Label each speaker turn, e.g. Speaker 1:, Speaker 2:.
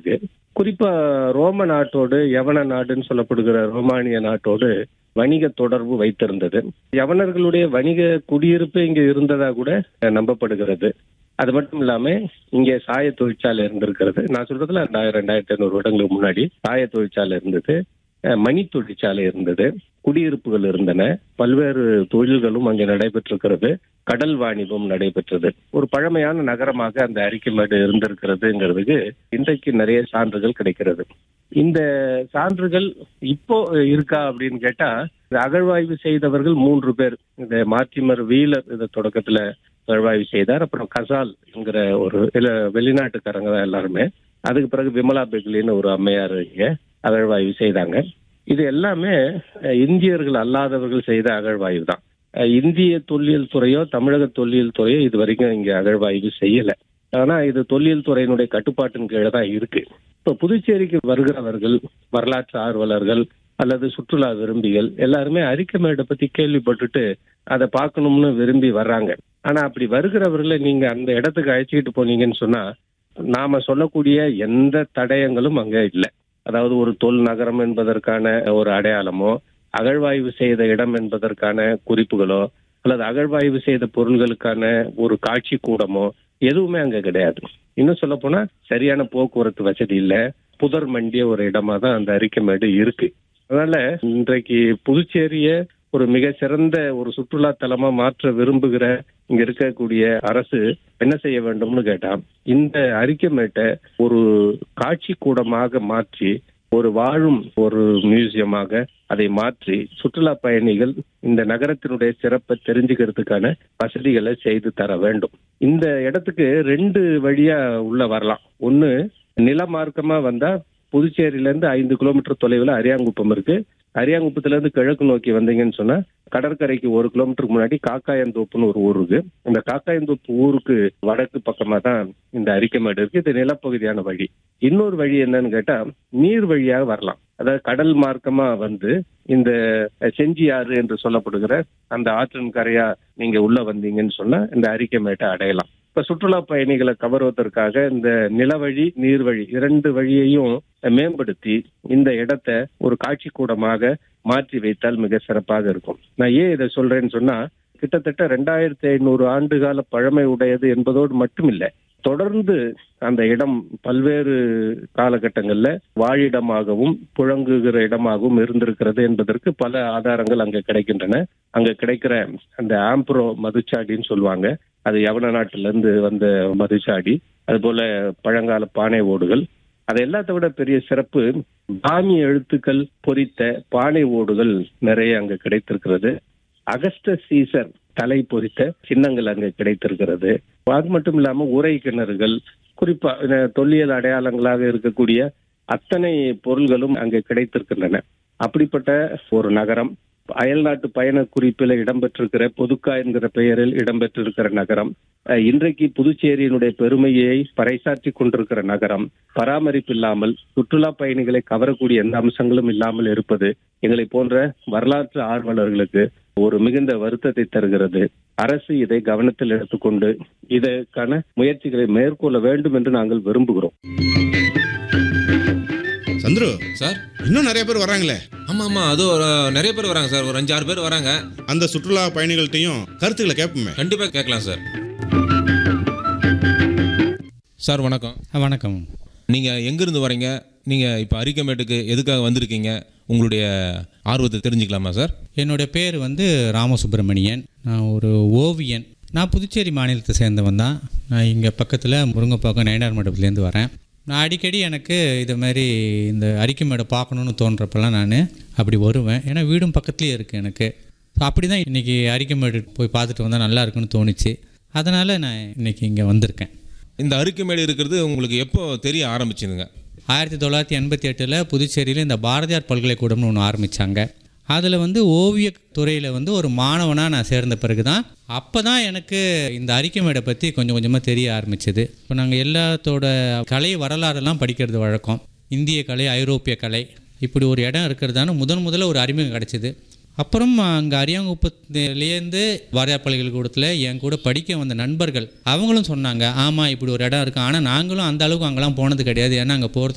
Speaker 1: இருக்கு குறிப்பா ரோம நாட்டோடு யவன நாடுன்னு சொல்லப்படுகிற ரோமானிய நாட்டோடு வணிக தொடர்பு வைத்திருந்தது யவனர்களுடைய வணிக குடியிருப்பு இங்க இருந்ததா கூட அஹ், நம்பப்படுகிறது அது மட்டும் இல்லாம இங்கே சாய தொழிற்சாலை இருந்திருக்கிறது நான் சொல்றதுல ரெண்டாயிரம் ரெண்டாயிரத்தி ஐநூறு வருடங்களுக்கு முன்னாடி சாய தொழிற்சாலை இருந்தது அஹ், மணி தொழிற்சாலை இருந்தது குடியிருப்புகள் இருந்தன பல்வேறு தொழில்களும் அங்கே நடைபெற்றிருக்கிறது கடல் வாணிபம் நடைபெற்றது ஒரு பழமையான நகரமாக அந்த அரிக்கமேடு இருந்திருக்கிறதுங்கிறதுக்கு இன்றைக்கு நிறைய சான்றுகள் கிடைக்கிறது இந்த சான்றுகள் இப்போ இருக்கா அப்படின்னு கேட்டா இந்த அகழ்வாய்வு செய்தவர்கள் மூன்று பேர் இந்த மார்டிமர் வீலர் இந்த தொடக்கத்துல அகழ்வாய்வு செய்தார் அப்புறம் கசால் என்கிற ஒரு இல்ல வெளிநாட்டுக்காரங்க தான் எல்லாருமே அதுக்கு பிறகு விமலா பெக்லின்னு ஒரு அம்மையார் இங்க அகழ்வாய்வு செய்தாங்க இது எல்லாமே அஹ், இந்தியர்கள் அல்லாதவர்கள் செய்த அகழ்வாய்வு தான் அஹ், இந்திய தொல்லியல் துறையோ தமிழக தொல்லியல் துறையோ இது வரைக்கும் இங்க அகழ்வாய்வு செய்யல ஆனா இது தொல்லியல் துறையினுடைய கட்டுப்பாட்டின் கீழே தான் இருக்கு இப்ப புதுச்சேரிக்கு வருகிறவர்கள் வரலாற்று ஆர்வலர்கள் அல்லது சுற்றுலா விரும்பிகள் எல்லாருமே அரிக்கமேடை பத்தி கேள்விப்பட்டுட்டு அதை பார்க்கணும்னு விரும்பி வர்றாங்க ஆனா அப்படி வருகிறவர்களை நீங்க அந்த இடத்துக்கு அழைச்சிக்கிட்டு போனீங்கன்னு சொன்னா நாம சொல்லக்கூடிய எந்த தடயங்களும் அங்க இல்லை அதாவது ஒரு தொல் நகரம் என்பதற்கான ஒரு அடையாளமோ அகழ்வாய்வு செய்த இடம் என்பதற்கான குறிப்புகளோ அல்லது அகழ்வாய்வு செய்த பொருள்களுக்கான ஒரு காட்சி கூடமோ எதுவுமே அங்க கிடையாது இன்னும் சொல்ல போனா சரியான போக்குவரத்து வசதி இல்ல புதர் மண்டிய ஒரு இடமா தான் அந்த அரிக்கமேடு இருக்கு அதனால இன்றைக்கு புதுச்சேரிய ஒரு மிக சிறந்த ஒரு சுற்றுலா தலமா மாற்ற விரும்புகிற இங்க இருக்கக்கூடிய அரசு என்ன செய்ய வேண்டும்னு கேட்டா இந்த அரிக்கமேட்டை ஒரு காட்சி கூடமாக மாற்றி ஒரு வாழும் ஒரு மியூசியமாக அதை மாற்றி சுற்றுலா பயணிகள் இந்த நகரத்தினுடைய சிறப்பை தெரிஞ்சுக்கிறதுக்கான வசதிகளை செய்து தர வேண்டும் இந்த இடத்துக்கு ரெண்டு வழியா உள்ள வரலாம் ஒன்னு நிலமார்க்கமா வந்தா புதுச்சேரியில இருந்து ஐந்து கிலோமீட்டர் தொலைவில் அரியாங்குப்பம் இருக்கு அரியாங்குப்பத்துல இருந்து கிழக்கு நோக்கி வந்தீங்கன்னு சொன்னா கடற்கரைக்கு ஒரு கிலோமீட்டருக்கு முன்னாடி காக்காயந்தோப்புன்னு ஒரு ஊர் இருக்கு இந்த காக்காயந்தோப்பு ஊருக்கு வடக்கு பக்கமா தான் இந்த அரிக்கமேடு இருக்கு இது நிலப்பகுதியான வழி இன்னொரு வழி என்னன்னு கேட்டா நீர் வழியாக வரலாம் அதாவது கடல் மார்க்கமா வந்து இந்த செஞ்சி ஆறு என்று சொல்லப்படுகிற அந்த ஆற்றின் கரையா நீங்க உள்ள வந்தீங்கன்னு சொன்னா இந்த அரிக்கமேட்டை அடையலாம் இப்ப சுற்றுலா பயணிகளை கவர்வதற்காக இந்த நிலவழி நீர்வழி இரண்டு வழியையும் மேம்படுத்தி இந்த இடத்தை ஒரு காட்சி கூடமாக மாற்றி வைத்தால் மிக சிறப்பாக இருக்கும் நான் ஏன் இதை சொல்றேன்னு சொன்னா கிட்டத்தட்ட ரெண்டாயிரத்தி ஐநூறு ஆண்டு கால பழமை உடையது என்பதோடு மட்டுமில்ல தொடர்ந்து அந்த இடம் பல்வேறு காலகட்டங்கள்ல வாழிடமாகவும் புழங்குகிற இடமாகவும் இருந்திருக்கிறது என்பதற்கு பல ஆதாரங்கள் அங்க கிடைக்கின்றன அங்க கிடைக்கிற அந்த ஆம்ப்ரோ மதுச்சாடின்னு சொல்லுவாங்க அது யவன நாட்டுல இருந்து வந்த மதுச்சாடி அதுபோல பழங்கால பானை ஓடுகள் அது எல்லாத்த விட பெரிய சிறப்பு பாமி எழுத்துக்கள் பொறித்த பானை ஓடுகள் நிறைய அங்க கிடைத்திருக்கிறது அகஸ்ட சீசர் தலை பொறித்த சின்னங்கள் அங்க கிடைத்திருக்கிறது அது மட்டும் இல்லாம உரை கிணறுகள் குறிப்பா இந்த தொல்லியல் அடையாளங்களாக இருக்கக்கூடிய அத்தனை பொருள்களும் அங்கே கிடைத்திருக்கின்றன அப்படிப்பட்ட ஒரு நகரம் அயல்நாட்டு பயண குறிப்பில் இடம்பெற்றிருக்கிற பொதுக்கா என்கிற பெயரில் இடம்பெற்றிருக்கிற நகரம் அஹ், இன்றைக்கு புதுச்சேரியினுடைய பெருமையை பறைசாற்றி கொண்டிருக்கிற நகரம் பராமரிப்பு இல்லாமல் சுற்றுலா பயணிகளை கவரக்கூடிய எந்த அம்சங்களும் இல்லாமல் இருப்பது எங்களை போன்ற வரலாற்று ஆர்வலர்களுக்கு ஒரு மிகுந்த வருத்தத்தை தருகிறது அரசு இதை கவனத்தில் எடுத்துக்கொண்டு இதற்கான முயற்சிகளை மேற்கொள்ள வேண்டும் என்று நாங்கள் விரும்புகிறோம்
Speaker 2: சந்துரு
Speaker 3: சார்
Speaker 2: இன்னும் நிறைய பேர் வராங்களே
Speaker 3: ஆமாம் ஆமாம் அது ஒரு நிறைய பேர் வராங்க சார் ஒரு அஞ்சாறு பேர் வராங்க
Speaker 2: அந்த சுற்றுலா பயணிகள்கிட்டையும் கருத்துக்களை கேட்போமே
Speaker 3: கண்டிப்பாக கேட்கலாம் சார் சார் வணக்கம்
Speaker 4: ஆ, வணக்கம்
Speaker 3: நீங்கள் எங்கேருந்து வரீங்க நீங்கள் இப்போ அரிக்கமேட்டுக்கு எதுக்காக வந்திருக்கீங்க உங்களுடைய ஆர்வத்தை தெரிஞ்சுக்கலாமா சார்
Speaker 4: என்னுடைய பேர் வந்து ராமசுப்பிரமணியன் நான் ஒரு ஓவியன் நான் புதுச்சேரி மாநிலத்தை சேர்ந்தவன் தான் நான் இங்கே பக்கத்தில் முருங்கைப்பாக்கம் நயனார் மண்டபத்துலேருந்து வரேன் நான் அடிக்கடி எனக்கு இது மாதிரி இந்த அரிக்கமேடை பார்க்கணுன்னு தோன்றப்பெல்லாம் நான் அப்படி வருவேன் ஏன்னா வீடும் பக்கத்துலேயே இருக்குது எனக்கு அப்படி தான் இன்றைக்கி அரிக்கமேடு போய் பார்த்துட்டு வந்தால் நல்லா இருக்குன்னு தோணுச்சு அதனால் நான் இன்றைக்கி இங்கே வந்திருக்கேன்
Speaker 3: இந்த அரிக்கமேடு இருக்கிறது உங்களுக்கு எப்போ தெரிய ஆரம்பிச்சுதுங்க
Speaker 4: ஆயிரத்தி தொள்ளாயிரத்தி எண்பத்தி எட்டில் புதுச்சேரியில் இந்த பாரதியார் பல்கலைக்கூடம்னு ஒன்று ஆரம்பித்தாங்க அதில் வந்து ஓவியத் துறையில் வந்து ஒரு மாணவனாக நான் சேர்ந்த பிறகு தான் அப்போ தான் எனக்கு இந்த அரிக்கமேடை பற்றி கொஞ்சம் கொஞ்சமாக தெரிய ஆரம்பிச்சது இப்போ நாங்கள் எல்லாத்தோட கலை வரலாறெல்லாம் படிக்கிறது வழக்கம் இந்திய கலை ஐரோப்பிய கலை இப்படி ஒரு இடம் இருக்கிறதான முதன் முதல்ல ஒரு அறிமுகம் கிடச்சிது அப்புறம் அங்கே அரியாங்குப்பத்துலேருந்து பாரதியார் பல்கலைக்கூடத்தில் என் கூட படிக்க வந்த நண்பர்கள் அவங்களும் சொன்னாங்க ஆமாம் இப்படி ஒரு இடம் இருக்குது ஆனால் நாங்களும் அந்த அளவுக்கு அங்கெல்லாம் போனது கிடையாது ஏன்னா அங்கே போகிறது